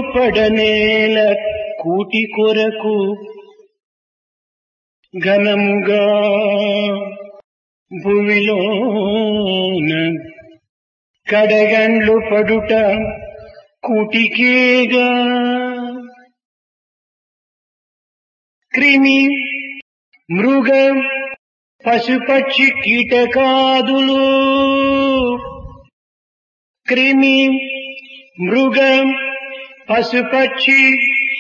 పడనేల కూటి కొరకు ఘనముగా భువిలోన కడగండ్లు పడుట కూటికేగా క్రిమి మృగ పశుపక్షి కీటకాదులు క్రిమి మృగ పశుపక్షి